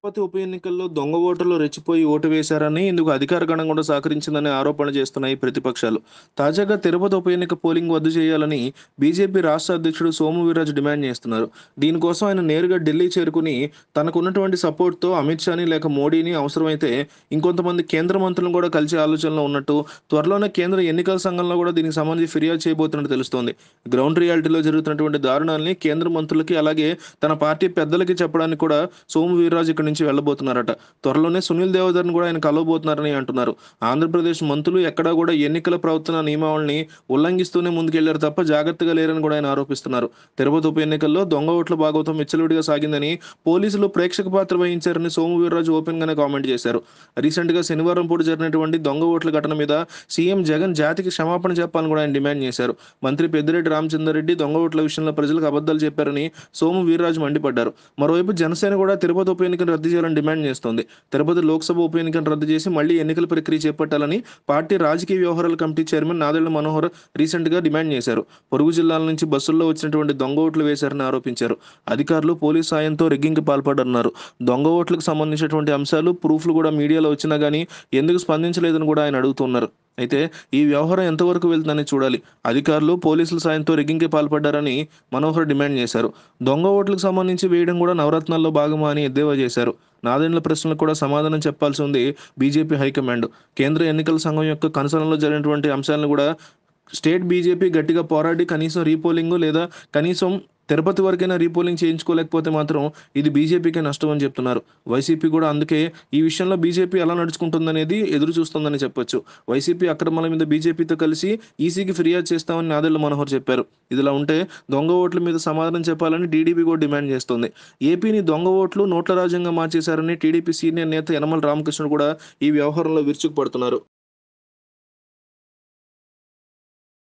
తిరుపతి ఉప ఎన్నికల్లో దొంగ ఓటర్లు రెచ్చిపోయి ఓటు వేశారని ఇందుకు అధికార గణం కూడా సహకరించిందని ఆరోపణలు చేస్తున్నాయి ప్రతిపక్షాలు తాజాగా తిరుపతి ఉప ఎన్నిక పోలింగ్ రద్దు చేయాలని బీజేపీ రాష్ట్ర అధ్యక్షుడు సోము వీర్రాజు డిమాండ్ చేస్తున్నారు దీనికోసం ఆయన నేరుగా ఢిల్లీ చేరుకుని తనకున్నటువంటి సపోర్ట్తో అమిత్ షాని లేక మోడీని అవసరమైతే ఇంకొంతమంది కేంద్ర మంత్రులను కూడా కలిసే ఆలోచనలో ఉన్నట్టు త్వరలోనే కేంద్ర ఎన్నికల సంఘంలో కూడా దీనికి సంబంధించి ఫిర్యాదు చేయబోతున్నట్టు తెలుస్తోంది గ్రౌండ్ రియాలిటీలో జరుగుతున్నటువంటి దారుణాలని కేంద్ర మంత్రులకి అలాగే తన పార్టీ పెద్దలకి చెప్పడానికి కూడా సోము వీర్రాజు ఇక్కడి నుంచి వెళ్ళబోతున్నారట త్వరలోనే సునీల్ దేవధర్ని కూడా ఆయన కలవబోతున్నారని అంటున్నారు ఆంధ్రప్రదేశ్ మంత్రులు ఎక్కడా కూడా ఎన్నికల ప్రవర్తన నియమావళిని ఉల్లంఘిస్తూనే ముందుకెళ్లారు తప్ప జాగ్రత్తగా లేరని కూడా ఆయన ఆరోపిస్తున్నారు తిరుపతి ఉప ఎన్నికల్లో దొంగ ఓట్ల భాగవతం విచ్చలవిడిగా సాగిందని పోలీసులు ప్రేక్షక పాత్ర వహించారని సోము వీర్రాజు ఓపెన్ గానే కామెంట్ చేశారు రీసెంట్ గా శనివారం పూట జరిగినటువంటి దొంగ ఓట్ల ఘటన మీద సీఎం జగన్ జాతికి క్షమాపణ చెప్పాలని కూడా ఆయన డిమాండ్ చేశారు మంత్రి పెద్దిరెడ్డి రామచంద్రారెడ్డి దొంగ ఓట్ల విషయంలో ప్రజలకు అబద్ధాలు చెప్పారని సోము వీర్రాజు మండిపడ్డారు మరోవైపు జనసేన కూడా తిరుపతి ఉప ఎన్నికను రద్దు చేయాలని డిమాండ్ చేస్తోంది తిరుపతి లోక్సభ ఉప ఎన్నికను రద్దు చేసి మళ్లీ ఎన్నికల ప్రక్రియ చేపట్టాలని పార్టీ రాజకీయ వ్యవహారాల కమిటీ చైర్మన్ నాదెళ్ల మనోహర్ రీసెంట్ గా డిమాండ్ చేశారు పొరుగు జిల్లాల నుంచి బస్సుల్లో వచ్చినటువంటి దొంగ ఓట్లు వేశారని ఆరోపించారు అధికారులు పోలీస్ సాయంతో రిగ్గింగ్కి పాల్పడన్నారు దొంగ ఓట్లకు సంబంధించినటువంటి అంశాలు ప్రూఫ్లు కూడా మీడియాలో వచ్చినా గానీ ఎందుకు స్పందించలేదని కూడా ఆయన అడుగుతున్నారు అయితే ఈ వ్యవహారం ఎంతవరకు వెళ్తుందని చూడాలి అధికారులు పోలీసుల సాయంతో రిగ్గింగ్కి పాల్పడ్డారని మనోహర్ డిమాండ్ చేశారు దొంగ ఓట్లకు సంబంధించి వేయడం కూడా నవరత్నాల్లో భాగమా అని ఎద్దేవా చేశారు నాదెండ్ల ప్రశ్నలకు కూడా సమాధానం చెప్పాల్సి ఉంది బీజేపీ హైకమాండ్ కేంద్ర ఎన్నికల సంఘం యొక్క కన్సర్న్లో జరిగినటువంటి అంశాలను కూడా స్టేట్ బీజేపీ గట్టిగా పోరాడి కనీసం రీపోలింగ్ లేదా కనీసం తిరుపతి వరకైనా రీపోలింగ్ చేయించుకోలేకపోతే మాత్రం ఇది బీజేపీకే నష్టం అని చెప్తున్నారు వైసీపీ కూడా అందుకే ఈ విషయంలో బీజేపీ ఎలా నడుచుకుంటుందనేది ఎదురు చూస్తుందని చెప్పొచ్చు వైసీపీ అక్రమాల మీద బీజేపీతో కలిసి ఈసీకి ఫిర్యాదు చేస్తామని నాదెళ్ల మనోహర్ చెప్పారు ఇదిలా ఉంటే దొంగ ఓట్ల మీద సమాధానం చెప్పాలని టీడీపీ కూడా డిమాండ్ చేస్తుంది ఏపీని దొంగ ఓట్లు నోట్ల రాజ్యంగా మార్చేశారని టీడీపీ సీనియర్ నేత యనమల రామకృష్ణుడు కూడా ఈ వ్యవహారంలో విరుచుకుపడుతున్నారు